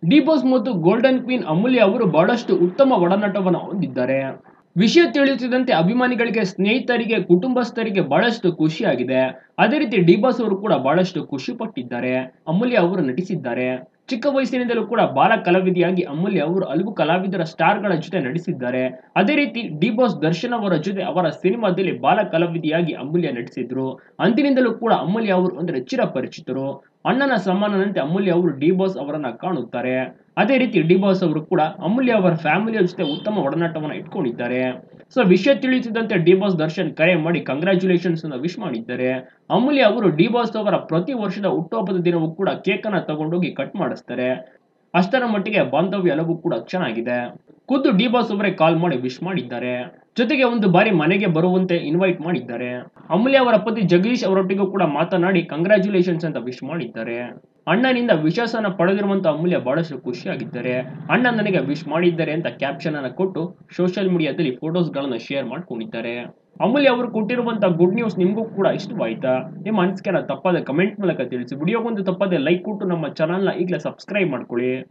D boss ಮತ್ತು golden queen Amulya ಅವರು ಬಹಳಷ್ಟು ಉತ್ತಮ ಒಡನಾಟವನ್ನು ಹೊಂದಿದ್ದಾರೆ ವಿಷಯ ತಿಳಿಯುತ್ತಿದ್ದಂತೆ ಅಭಿಮಾನಿಗಳಿಗೆ ಸ್ನೇಹಿತರಿಗೆ ಕುಟುಂಬಸ್ಥರಿಗೆ ಬಹಳಷ್ಟು ಖುಷಿಯಾಗಿದೆ ಅದೇ ರೀತಿ ಡಿ ಬಾಸ್ ಅವರು ಕೂಡ ಬಹಳಷ್ಟು ಖುಷಿ ಪಟ್ಟಿದ್ದಾರೆ ಅಮೂಲ್ಯ ಅವರು ನಟಿಸಿದ್ದಾರೆ ಚಿಕ್ಕ ವಯಸ್ಸಿನಿಂದಲೂ ಕೂಡ ಬಾಲ ಕಲಾವಿದೆಯಾಗಿ ಅಮೂಲ್ಯ ಅವರು ಹಲವು ಕಲಾವಿದರ ಸ್ಟಾರ್ಗಳ ಜೊತೆ ನಟಿಸಿದ್ದಾರೆ ಅದೇ ರೀತಿ ಡಿ ಬಾಸ್ ದರ್ಶನ್ ಅವರ ಜೊತೆ ಅವರ ಸಿನಿಮಾದಲ್ಲಿ ಬಾಲ ಕಲಾವಿದೆಯಾಗಿ ಅಮೂಲ್ಯ ನಟಿಸಿದ್ರು ಅಂದಿನಿಂದಲೂ ಕೂಡ ಅಮೂಲ್ಯ ಅವರು ಅಂದ್ರೆ ಚಿರಪರಿಚಿತರು ಅಣ್ಣನ ಸಮಾನನಂತೆ ಅಮೂಲ್ಯ ಅವರು ಡಿ ಬಾಸ್ ಅವರನ್ನ ಕಾಣುತ್ತಾರೆ ಅದೇ ರೀತಿ ಡಿ ಬಾಸ್ ಅವರು ಕೂಡ ಅಮೂಲ್ಯ ಅವರ ಫ್ಯಾಮಿಲಿಯ ಜೊತೆ ಉತ್ತಮ ಒಡನಾಟವನ್ನ ಇಟ್ಕೊಂಡಿದ್ದಾರೆ ಸೊ ವಿಷಯ ತಿಳಿಯುತ್ತಿದ್ದಂತೆ ಡಿ ಬಾಸ್ ದರ್ಶನ್ ಕರೆ ಮಾಡಿ ಕಂಗ್ರ್ಯಾಚುಲೇಷನ್ಸ್ ಅನ್ನ ವಿಶ್ ಮಾಡಿದ್ದಾರೆ ಅಮೂಲ್ಯ ಅವರು ಡಿ ಬಾಸ್ ಅವರ ಪ್ರತಿ ವರ್ಷದ ಹುಟ್ಟುಹಬ್ಬದ ದಿನವೂ ಕೂಡ ಕೇಕ್ ಅನ್ನ ತಗೊಂಡೋಗಿ ಕಟ್ ಮಾಡಿಸ್ತಾರೆ ಅಷ್ಟರ ಮಟ್ಟಿಗೆ ಬಾಂಧವ್ಯ ಎಲ್ಲವೂ ಕೂಡ ಚೆನ್ನಾಗಿದೆ ಖುದ್ದು ಡಿ ಬಾಸ್ ಅವರೇ ಕಾಲ್ ಮಾಡಿ ವಿಶ್ ಮಾಡಿದ್ದಾರೆ ಜೊತೆಗೆ ಒಂದು ಬಾರಿ ಮನೆಗೆ ಬರುವಂತೆ ಇನ್ವೈಟ್ ಮಾಡಿದ್ದಾರೆ ಅಮೂಲ್ಯ ಅವರ ಪತಿ ಜಗದೀಶ್ ಅವರೊಟ್ಟಿಗೂ ಕೂಡ ಮಾತನಾಡಿ ಕಂಗ್ರ್ಯಾಚುಲೇಷನ್ಸ್ ಅಂತ ವಿಶ್ ಮಾಡಿದ್ದಾರೆ ಅಣ್ಣನಿಂದ ವಿಶ್ವಾಸನ ಪಡೆದಿರುವಂತ ಅಮೂಲ್ಯ ಬಹಳಷ್ಟು ಖುಷಿಯಾಗಿದ್ದಾರೆ ಅಣ್ಣ ನನಗೆ ವಿಶ್ ಮಾಡಿದ್ದಾರೆ ಅಂತ ಕ್ಯಾಪ್ಷನ್ ಅನ್ನ ಕೊಟ್ಟು ಸೋಷಿಯಲ್ ಮೀಡಿಯಾದಲ್ಲಿ ಫೋಟೋಸ್ ಗಳನ್ನ ಶೇರ್ ಮಾಡ್ಕೊಂಡಿದ್ದಾರೆ ಅಮೂಲ್ಯ ಅವರು ಕೊಟ್ಟಿರುವಂತ ಗುಡ್ ನ್ಯೂಸ್ ನಿಮಗೂ ಕೂಡ ಇಷ್ಟವಾಯ್ತಾ ನಿಮ್ಮ ಅನಿಸಿಕೆನ ತಪ್ಪದೆ ಕಮೆಂಟ್ ಮೂಲಕ ತಿಳಿಸಿ ವಿಡಿಯೋಗೊಂದು ತಪ್ಪದೆ ಲೈಕ್ ಕೊಟ್ಟು ನಮ್ಮ ಚಾನಲ್ನ ಈಗಲೇ ಸಬ್ಸ್ಕ್ರೈಬ್ ಮಾಡ್ಕೊಳ್ಳಿ